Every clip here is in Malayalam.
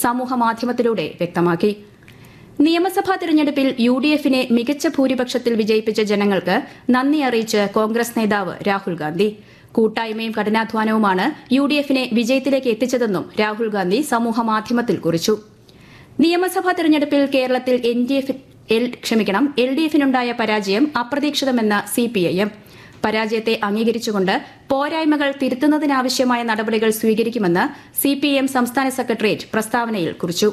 സമൂഹ മാധ്യമത്തിലൂടെ വ്യക്തമാക്കി നിയമസഭാ തിരഞ്ഞെടുപ്പിൽ യു ഡി എഫിനെ മികച്ച ഭൂരിപക്ഷത്തിൽ വിജയിപ്പിച്ച ജനങ്ങൾക്ക് നന്ദി അറിയിച്ച് കോൺഗ്രസ് നേതാവ് രാഹുൽ ഗാന്ധി കൂട്ടായ്മയും കഠിനാധ്വാനവുമാണ് യു ഡി എഫിനെ വിജയത്തിലേക്ക് എത്തിച്ചതെന്നും രാഹുൽ ഗാന്ധി സമൂഹ മാധ്യമത്തിൽ കുറിച്ചു നിയമസഭാ തെരഞ്ഞെടുപ്പിൽ കേരളത്തിൽ എൻ ഡി എഫ് എൽ ക്ഷമിക്കണം എൽ ഡി എഫിനുണ്ടായ പരാജയം അപ്രതീക്ഷിതമെന്ന സി പി ഐ എം പരാജയത്തെ അംഗീകരിച്ചുകൊണ്ട് പോരായ്മകൾ തിരുത്തുന്നതിനാവശ്യമായ നടപടികൾ സ്വീകരിക്കുമെന്ന് സി പി എം സംസ്ഥാന സെക്രട്ടേറിയറ്റ് പ്രസ്താവനയിൽ കുറിച്ചു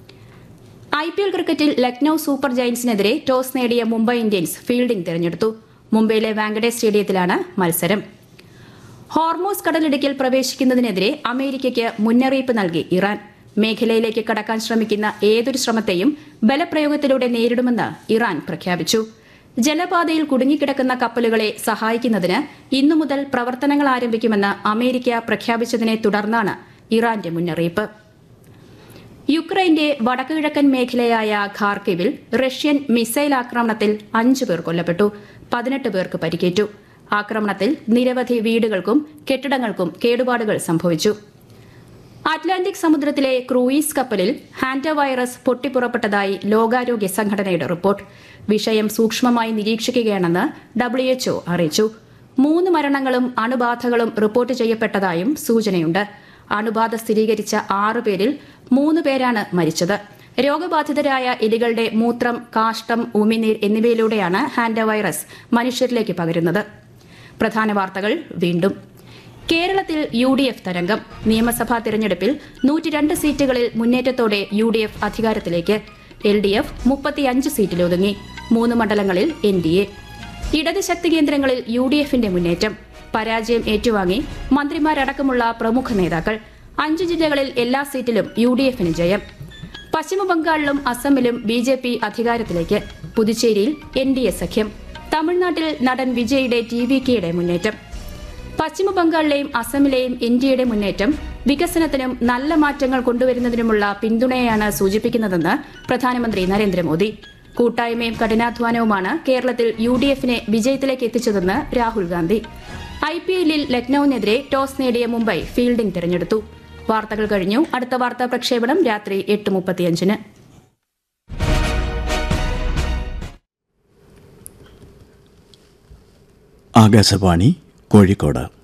ഐ പി എൽ ക്രിക്കറ്റിൽ ലക്നൌ സൂപ്പർ ജയന്റ്സിനെതിരെ ടോസ് നേടിയ മുംബൈ ഇന്ത്യൻസ് ഫീൽഡിംഗ് തിരഞ്ഞെടുത്തു മുംബൈയിലെ വാങ്കഡേ സ്റ്റേഡിയത്തിലാണ് മത്സരം ഹോർമോസ് കടലിടുക്കിൽ പ്രവേശിക്കുന്നതിനെതിരെ അമേരിക്കയ്ക്ക് മുന്നറിയിപ്പ് നൽകി ഇറാൻ മേഖലയിലേക്ക് കടക്കാൻ ശ്രമിക്കുന്ന ഏതൊരു ശ്രമത്തെയും ബലപ്രയോഗത്തിലൂടെ നേരിടുമെന്ന് ഇറാൻ പ്രഖ്യാപിച്ചു ജലപാതയിൽ കുടുങ്ങിക്കിടക്കുന്ന കപ്പലുകളെ സഹായിക്കുന്നതിന് ഇന്നു മുതൽ പ്രവർത്തനങ്ങൾ ആരംഭിക്കുമെന്ന് അമേരിക്ക പ്രഖ്യാപിച്ചതിനെ തുടർന്നാണ് ഇറാന്റെ മുന്നറിയിപ്പ് യുക്രൈന്റെ വടക്കുകിഴക്കൻ മേഖലയായ ഖാർക്കിവിൽ റഷ്യൻ മിസൈൽ ആക്രമണത്തിൽ അഞ്ചു പേർ കൊല്ലപ്പെട്ടു പതിനെട്ട് പേർക്ക് പരിക്കേറ്റു ആക്രമണത്തിൽ നിരവധി വീടുകൾക്കും കെട്ടിടങ്ങൾക്കും കേടുപാടുകൾ സംഭവിച്ചു അറ്റ്ലാന്റിക് സമുദ്രത്തിലെ ക്രൂയിസ് കപ്പലിൽ ഹാൻഡ വൈറസ് പൊട്ടിപ്പുറപ്പെട്ടതായി ലോകാരോഗ്യ സംഘടനയുടെ റിപ്പോർട്ട് വിഷയം സൂക്ഷ്മമായി നിരീക്ഷിക്കുകയാണെന്ന് ഡബ്ല്യുഎച്ച്ഒ അറിയിച്ചു മൂന്ന് മരണങ്ങളും അണുബാധകളും റിപ്പോർട്ട് ചെയ്യപ്പെട്ടതായും സൂചനയുണ്ട് അണുബാധ സ്ഥിരീകരിച്ച ആറു പേരിൽ മൂന്ന് പേരാണ് മരിച്ചത് രോഗബാധിതരായ എലികളുടെ മൂത്രം കാഷ്ടം ഉമിനീർ എന്നിവയിലൂടെയാണ് ഹാൻഡ വൈറസ് മനുഷ്യരിലേക്ക് പകരുന്നത് പ്രധാന വാർത്തകൾ വീണ്ടും കേരളത്തിൽ യു ഡി എഫ് തരംഗം നിയമസഭാ തിരഞ്ഞെടുപ്പിൽ നൂറ്റിരണ്ട് സീറ്റുകളിൽ മുന്നേറ്റത്തോടെ യു ഡി എഫ് അധികാരത്തിലേക്ക് എൽ ഡി എഫ് മുപ്പത്തിയഞ്ച് സീറ്റിലൊതുങ്ങി മൂന്ന് മണ്ഡലങ്ങളിൽ എൻ ഡി എ ഇടത് ശക്തി കേന്ദ്രങ്ങളിൽ യു ഡി എഫിന്റെ മുന്നേറ്റം പരാജയം ഏറ്റുവാങ്ങി മന്ത്രിമാരടക്കമുള്ള പ്രമുഖ നേതാക്കൾ അഞ്ച് ജില്ലകളിൽ എല്ലാ സീറ്റിലും യു ഡി എഫിന് ജയം പശ്ചിമബംഗാളിലും അസമിലും ബി ജെ പി അധികാരത്തിലേക്ക് പുതുച്ചേരിയിൽ എൻ ഡി എ സഖ്യം തമിഴ്നാട്ടിൽ നടൻ വിജയുടെ ടി വി കെയുടെ മുന്നേറ്റം പശ്ചിമബംഗാളിലെയും അസമിലെയും ഇന്ത്യയുടെ മുന്നേറ്റം വികസനത്തിനും നല്ല മാറ്റങ്ങൾ കൊണ്ടുവരുന്നതിനുമുള്ള പിന്തുണയെയാണ് സൂചിപ്പിക്കുന്നതെന്ന് പ്രധാനമന്ത്രി നരേന്ദ്രമോദി കൂട്ടായ്മയും കഠിനാധ്വാനവുമാണ് കേരളത്തിൽ യു ഡി എഫിനെ വിജയത്തിലേക്ക് എത്തിച്ചതെന്ന് രാഹുൽ ഗാന്ധി ഐ പി എല്ലിൽ ലക്നൌവിനെതിരെ ടോസ് നേടിയ മുംബൈ ഫീൽഡിംഗ് തിരഞ്ഞെടുത്തു വാർത്തകൾ കഴിഞ്ഞു അടുത്ത വാർത്താ പ്രക്ഷേപണം രാത്രി എട്ട് മുപ്പത്തിയഞ്ചിന് ആകാശവാണി കോഴിക്കോട്